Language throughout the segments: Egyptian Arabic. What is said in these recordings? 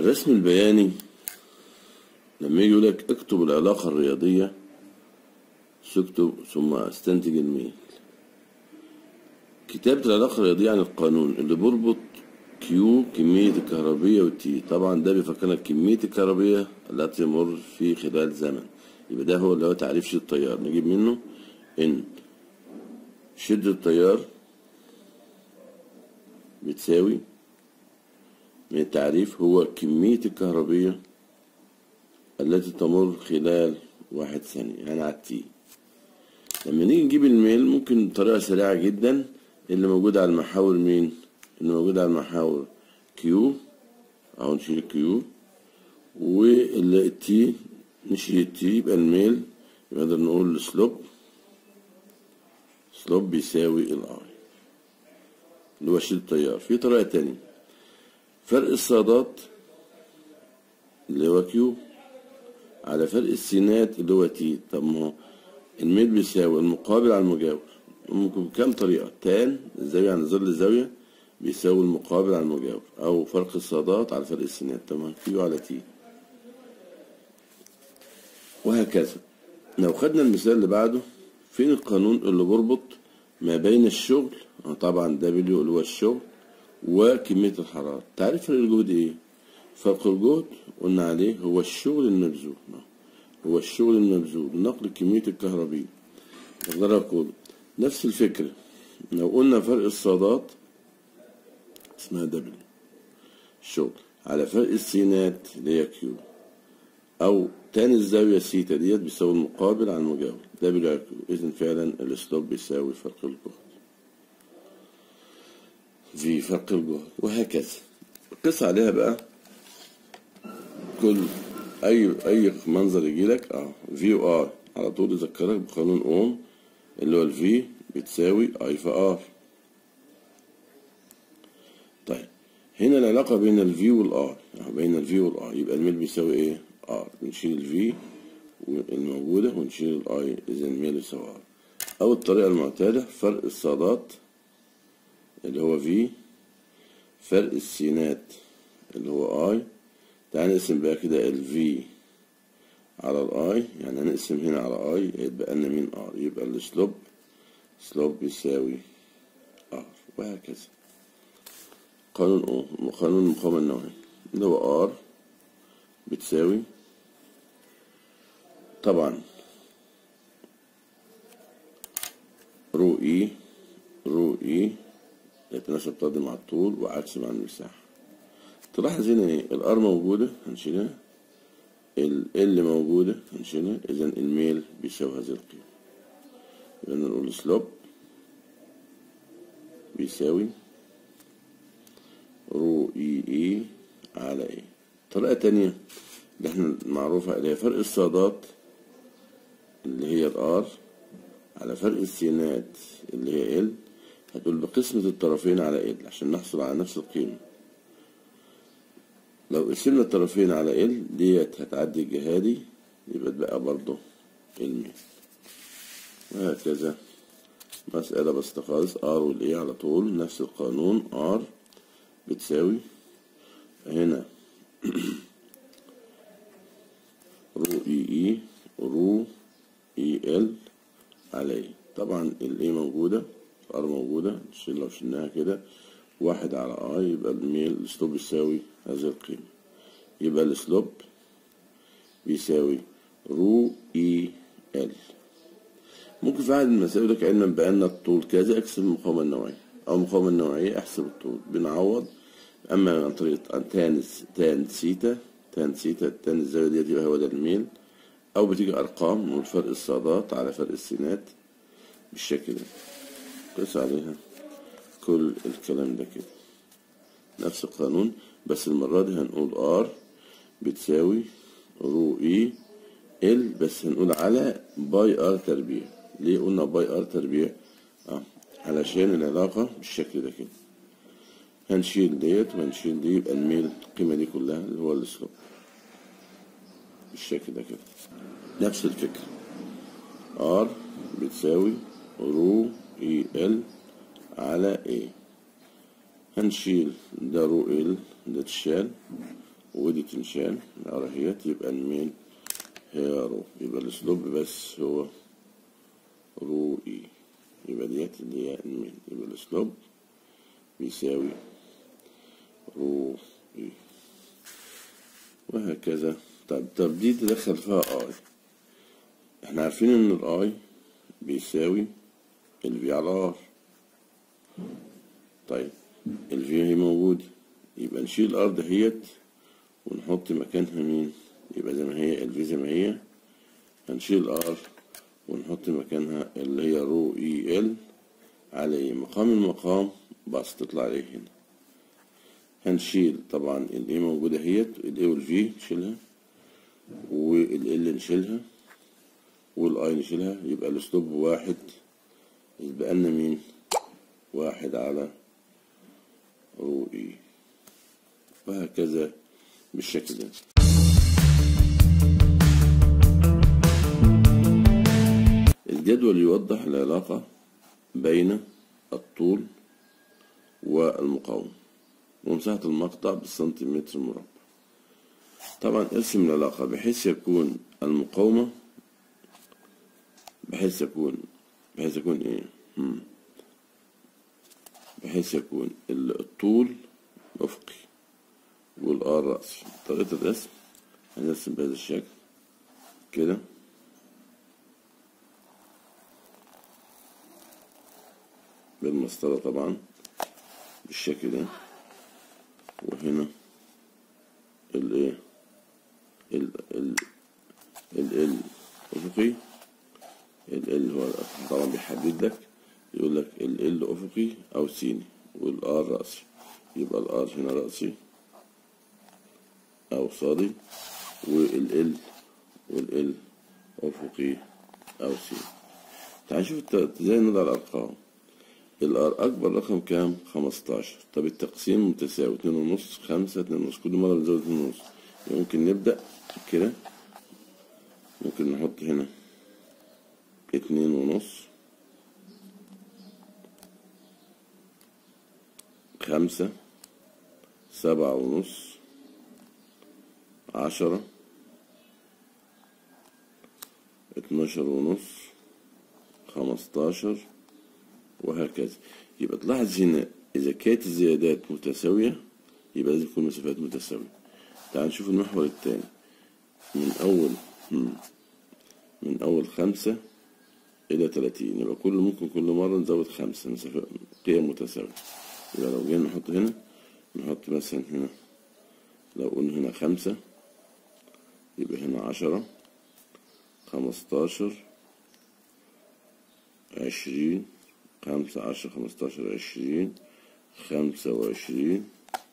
الرسم البياني لما يجي يقولك اكتب العلاقة الرياضية سكتب ثم استنتج الميل كتابة العلاقة الرياضية عن القانون اللي بيربط كيو كمية الكهربية والتي طبعا ده بيفكرنا كمية الكهربية التي تمر في خلال زمن يبقى ده هو اللي هو تعريف شدة التيار نجيب منه ان شدة التيار بتساوي من التعريف هو كمية الكهربية التي تمر خلال واحد ثانية يعني على التي لما نيجي نجيب الميل ممكن بطريقة سريعة جدا اللي موجود على المحاور مين اللي موجود على المحاور كيو اهو نشيل كيو والتي نشيل التي يبقى الميل نقدر نقول السلوب سلوب بيساوي الاي اللي هو شيل التيار في طريقة تانية فرق الصادات اللي هو كيو على فرق السينات اللي هو تي طب ما هو الميل بيساوي المقابل على المجاور ممكن بكام طريقة تان الزاوية عن ظل الزاوية بيساوي المقابل على المجاور أو فرق الصادات على فرق السينات طبعا كيو على تي وهكذا لو خدنا المثال اللي بعده فين القانون اللي بيربط ما بين الشغل آه طبعا دبليو اللي هو الشغل وكمية الحرارة تعريف فرق الجهد ايه؟ فرق الجهد قلنا عليه هو الشغل المبذول هو الشغل المبذول نقل كمية الكهربية أقدر أقول نفس الفكرة لو قلنا فرق الصادات اسمها دبليو الشغل على فرق السينات اللي هي كيو أو تاني الزاوية سيتا ديت بيساوي المقابل على المجاور دبليو على كيو إذا فعلا السلوب بيساوي فرق الجهد في فرق الجهد وهكذا قس عليها بقى كل اي اي منظر يجي لك اه في و ار على طول يذكرك بقانون اوم اللي هو الفي بتساوي اي في ار طيب هنا العلاقة بين الفي والار يعني بين الفي والار يبقى الميل بيساوي ايه ار نشيل الفي الموجودة ونشيل الاي اذا الميل يساوي ار او الطريقة المعتادة فرق الصادات اللي هو في فرق السينات اللي هو اي تعال نقسم بقى كده ال في على الاي يعني هنقسم هنا على اي يبقى لنا مين ار يبقى السلوب سلوب بيساوي ار وهكذا قانون او قانون المقاومة النوعية اللي هو ار بتساوي طبعا رو اي رو اي يتناسب طرد مع الطول وعكس مع المساحة تلاحظ هنا ايه الار موجودة هنشيلها ال ال موجودة هنشيلها اذا الميل بيساوي هذه القيمة يبقى نقول سلوب بيساوي رو اي اي على ايه طريقة تانية اللي احنا معروفة اللي هي فرق الصادات اللي هي الار على فرق السينات اللي هي ال هتقول بقسمة الطرفين على ال عشان نحصل على نفس القيمة لو قسمنا الطرفين على ال ديت هتعدي الجهادي يبقى تبقى برضه الميل وهكذا مسألة بس خالص ار والاي على طول نفس القانون ار بتساوي هنا رو اي اي رو اي ال على اي طبعا الاي موجودة الار موجودة نشيل لو شلناها كده واحد على اي يبقى الميل السلوب يساوي هذه القيمة يبقى السلوب بيساوي رو اي ال ممكن في أحد المسائل لك علما بأن الطول كذا اكسب المقاومة النوعية أو المقاومة النوعية احسب الطول بنعوض أما عن طريق تان تان سيتا تان سيتا تان الزاوية ديت يبقى هو ده الميل أو بتيجي أرقام من فرق الصادات على فرق السينات بالشكل ده قيس عليها كل الكلام ده كده نفس القانون بس المرة دي هنقول ار بتساوي رو اي ال بس هنقول على باي ار تربيع ليه قلنا باي ار تربيع اه علشان العلاقة بالشكل ده كده هنشيل ديت وهنشيل دي يبقى الميل القيمة دي كلها اللي هو السلوب بالشكل ده كده نفس الفكرة ار بتساوي رو اي ال على ايه هنشيل ده رو ال ده اتشال ودي تنشال الار اهيت يبقى الميل هي رو يبقى الاسلوب بس هو رو اي يبقى ديت اللي هي الميل يبقى الاسلوب بيساوي رو اي وهكذا طب طب دي تدخل فيها اي احنا عارفين ان الاي بيساوي الفي على ار طيب الفي هي موجودة يبقى نشيل الار دهيت ونحط مكانها مين يبقى زي ما هي الفي زي ما هي هنشيل ار ونحط مكانها اللي هي رو اي ال على مقام المقام بس تطلع عليه هنا هنشيل طبعا الاي موجودة اهيت الاي والفي نشيلها والال نشيلها والاي نشيلها يبقى الاسلوب واحد يبقى لنا مين واحد على رو اي وهكذا بالشكل ده الجدول يوضح العلاقة بين الطول والمقاومة ومساحة المقطع بالسنتيمتر مربع طبعا ارسم العلاقة بحيث يكون المقاومة بحيث يكون بحيث يكون ايه مم. بحيث يكون الطول أفقي والآر رأسي طريقة الرسم هنرسم بهذا الشكل كده بالمسطرة طبعا بالشكل ده وهنا الايه ال ال ال الأفقي ال ال هو طبعا بيحدد لك يقول لك ال ال أفقي أو سيني والآر رأسي يبقى الآر هنا رأسي أو صادي وال ال وال ال أفقي أو سيني تعال نشوف ازاي نضع الأرقام الار اكبر رقم كام خمستاشر طب التقسيم متساوي اتنين ونص خمسة اتنين ونص كل مرة بنزود اتنين ونص ممكن نبدأ كده ممكن نحط هنا اتنين ونص خمسة سبعة ونص عشرة اتناشر ونص خمستاشر وهكذا يبقى تلاحظ هنا إذا كانت الزيادات متساوية يبقى لازم تكون المسافات متساوية تعال نشوف المحور الثاني من أول من أول خمسة إلى تلاتين يبقى كل ممكن كل مرة نزود خمسة مسافة قيم متساوية يبقى لو جينا نحط هنا نحط مثلا هنا لو قلنا هنا خمسة يبقى هنا عشرة خمستاشر عشرين خمسة عشر خمستاشر عشرين خمسة وعشرين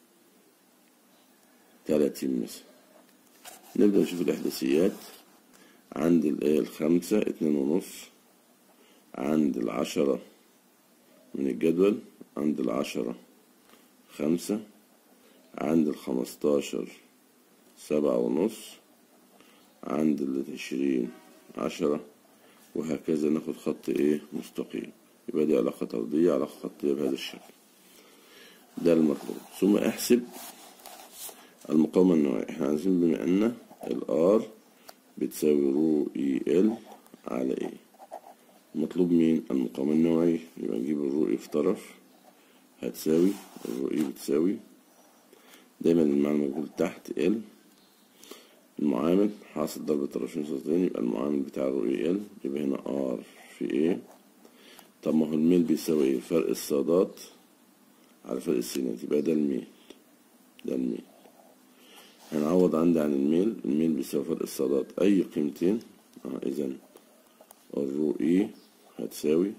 تلاتين مثلا نبدأ نشوف الإحداثيات عند الآية الخمسة اتنين ونص عند العشرة من الجدول عند العشرة خمسة عند الخمستاشر سبعة ونص عند العشرين عشرة وهكذا ناخد خط ايه مستقيم يبقى دي علاقة طردية علاقة خطية بهذا الشكل ده المطلوب ثم احسب المقاومة النوعية احنا عايزين بما ان الار بتساوي رو اي ال على ايه مطلوب مين المقاومة النوعية يبقى نجيب الرو اي في طرف هتساوي الرو اي بتساوي دايما المعنى موجود تحت ال المعامل حاصل ضرب طرفين سطحين يبقى المعامل بتاع الرو اي ال يبقى هنا ار في ايه طب ما هو الميل بيساوي ايه فرق الصادات على فرق السينات يبقى ده الميل ده الميل هنعوض عندي عن الميل الميل بيساوي فرق الصادات اي قيمتين اه اذا الرو اي هتساوي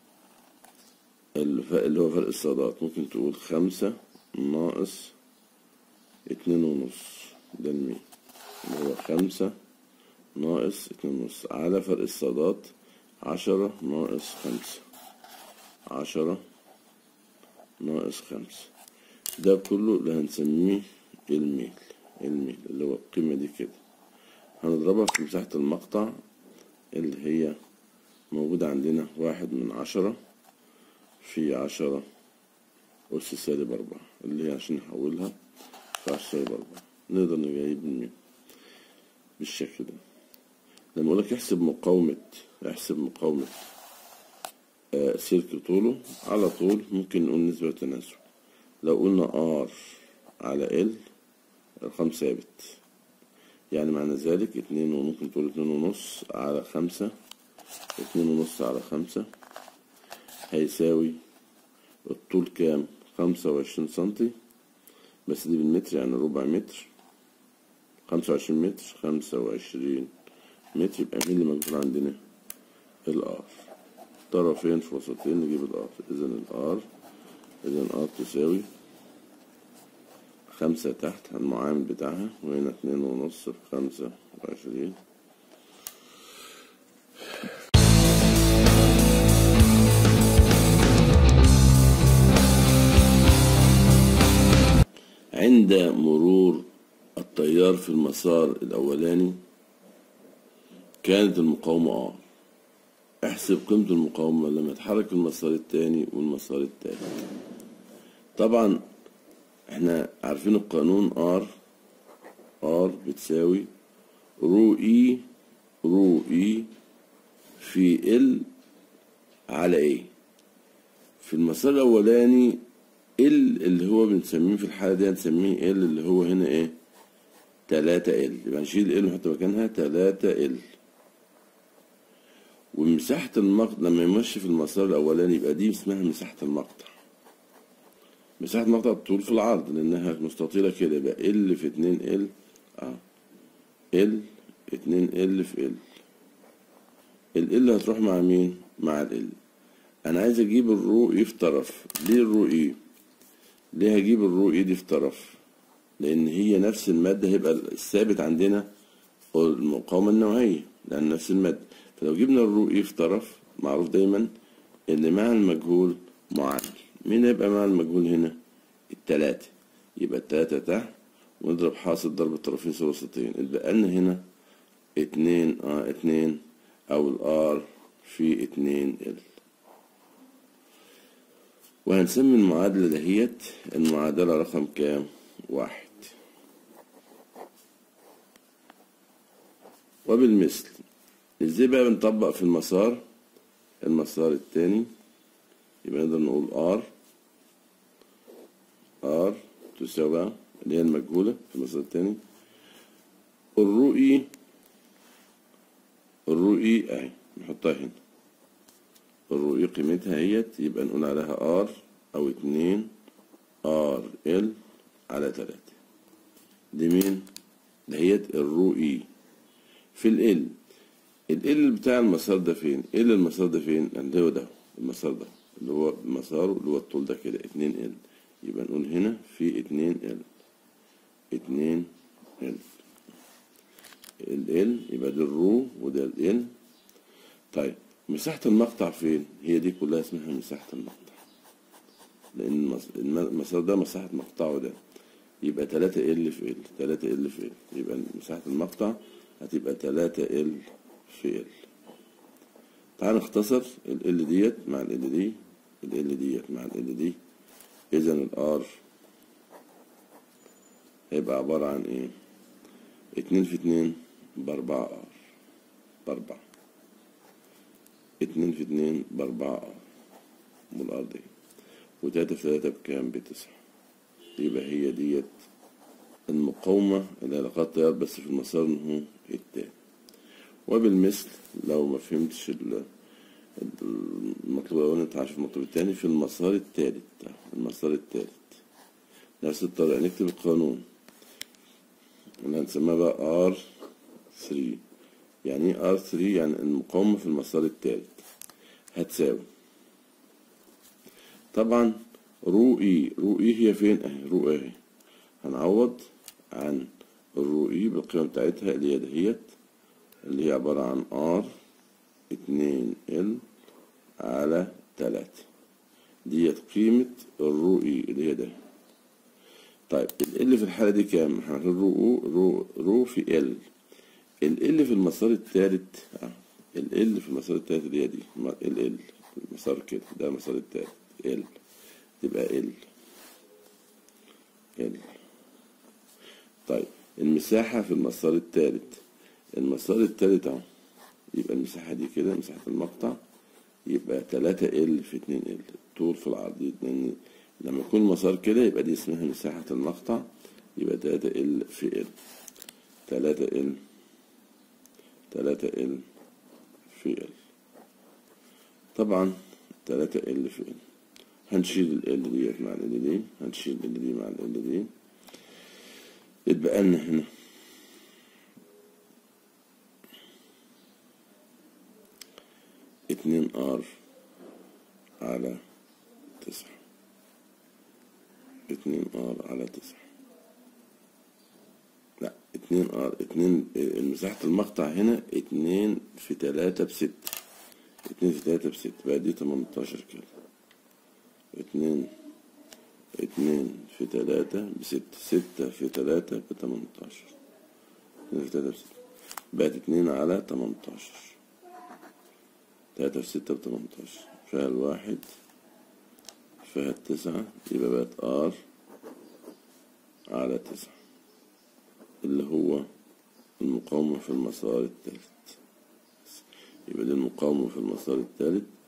اللي هو فرق الصادات ممكن تقول خمسة ناقص اتنين ونص ده الميل اللي هو خمسة ناقص اتنين ونص على فرق الصادات عشرة ناقص خمسة عشرة ناقص خمسة ده كله اللي هنسميه الميل الميل اللي هو القيمة دي كده هنضربها في مساحة المقطع اللي هي موجودة عندنا واحد من عشرة في عشرة أس سالب أربعة اللي هي عشان نحولها في عشرة سالب أربعة نقدر نجيب الميو بالشكل ده لما اقول لك احسب مقاومة احسب مقاومة آه سلك طوله على طول ممكن نقول نسبة تناسب لو قلنا ار على ال الرقم ثابت يعني معنى ذلك اتنين وممكن تقول اتنين ونص على خمسة اتنين ونص على خمسة هيساوي الطول كام خمسة وعشرين سنتي بس دي بالمتر يعني ربع متر خمسة وعشرين متر خمسة وعشرين متر يبقى مين اللي موجود عندنا الار طرفين في وسطين نجيب الار اذا الار اذا ار تساوي خمسة تحت المعامل بتاعها وهنا اتنين ونص في خمسة وعشرين عند مرور التيار في المسار الأولاني كانت المقاومة ار احسب قيمة المقاومة لما يتحرك المسار التاني والمسار التالت طبعا احنا عارفين القانون ار ار بتساوي رو اي رو اي في ال على ايه في المسار الاولاني ال اللي هو بنسميه في الحالة دي هنسميه ال اللي هو هنا ايه تلاتة ال يبقى نشيل ال ونحط مكانها تلاتة ال ومساحة المقطع لما يمشي في المسار الأولاني يبقى دي اسمها مساحة المقطع مساحة مقطع الطول في العرض لأنها مستطيلة كده يبقى ال في اتنين ال اه ال اتنين ال في ال ال ال هتروح مع مين؟ مع ال أنا عايز أجيب الرو إي في طرف ليه الرو إي؟ ليه هجيب الرو إي دي في طرف؟ لأن هي نفس المادة هيبقى الثابت عندنا المقاومة النوعية لأن نفس المادة فلو جبنا الرو إي في طرف معروف دايما إن مع المجهول معامل مين هيبقى مع المجهول هنا التلاتة يبقى التلاتة تحت ونضرب حاصل ضرب الطرفين ثلاثتين اتبقى لنا هنا اتنين اه اتنين او الار في اتنين ال وهنسمي المعادلة دهيت المعادلة رقم كام واحد وبالمثل ازاي بقى بنطبق في المسار المسار التاني يبقى نقدر نقول ار ار تساوي اللي هي المجهولة في المسار التاني الرؤي الرؤي اهي نحطها هنا الرؤي قيمتها هيت يبقى نقول عليها ار او اتنين ار ال على تلاتة دي مين دهيت الرؤي في ال ال بتاع المسار ده فين ال المسار ده فين اللي هو ده المسار ده اللي هو مساره اللي هو الطول ده كده اتنين ال يبقى نقول هنا في اتنين ال اتنين ال ال ال يبقى ده الرو وده ال ال طيب مساحة المقطع فين؟ هي دي كلها اسمها مساحة المقطع لأن المسار ده مساحة مقطعه ده يبقى تلاتة ال في ال تلاتة ال في ال يبقى مساحة المقطع هتبقى تلاتة ال في ال تعال نختصر ال ال ديت مع ال ال دي ال ال ديت مع ال ال دي إذا الار هيبقى عبارة عن إيه؟ اتنين في اتنين بأربعة ار بأربعة اتنين في اتنين بأربعة ار والار دي وتلاتة في تلاتة بكام؟ بتسعة يبقى هي ديت المقاومة اللي علاقات التيار بس في المسار هو التاني وبالمثل لو ما فهمتش المطلوب الأول أنت عارف المطلوب التاني في المسار التالت المسار التالت نفس الطريقة نكتب القانون اللي هنسميها بقى ار 3 يعني ايه ار 3 يعني المقاومة في المسار التالت هتساوي طبعا رو اي رو اي هي فين اهي رو اهي هنعوض عن الرو اي بالقيمة بتاعتها اللي هي دهيت اللي هي عبارة عن ار اتنين ال على تلاتة ديت قيمة الرو اي اللي هي ده طيب ال في الحالة دي كام؟ احنا رو رو رو في ال ال في المسار التالت اه ال في المسار التالت اللي هي دي ال ال المسار كده ده المسار التالت ال تبقى ال ال طيب المساحة في المسار الثالث المسار الثالث اهو يبقى المساحة دي كده مساحة المقطع يبقى تلاتة ال في اتنين ال طول في العرض لأن لما يكون المسار كده يبقى دي اسمها مساحة المقطع يبقى تلاتة ال في ال تلاتة ال تلاتة ال في ال طبعا تلاتة ال في ال هنشيل ال ديت مع ال دي هنشيل ال دي مع ال دي يتبقى لنا هنا اتنين ار على تسعة اتنين ار على تسعة لا اتنين ار اتنين مساحة المقطع هنا اتنين في تلاتة بستة اتنين في تلاتة بستة بقى دي تمنتاشر كيلو اتنين اتنين في تلاتة بستة ستة في تلاتة بتمنتاشر اتنين في تلاتة بستة بقت اتنين على تمنتاشر تلاتة في ستة بتمنتاشر فيها الواحد فيها التسعة يبقى بقت ار على تسعة اللي هو المقاومة في المسار الثالث يبقى دي المقاومة في المسار الثالث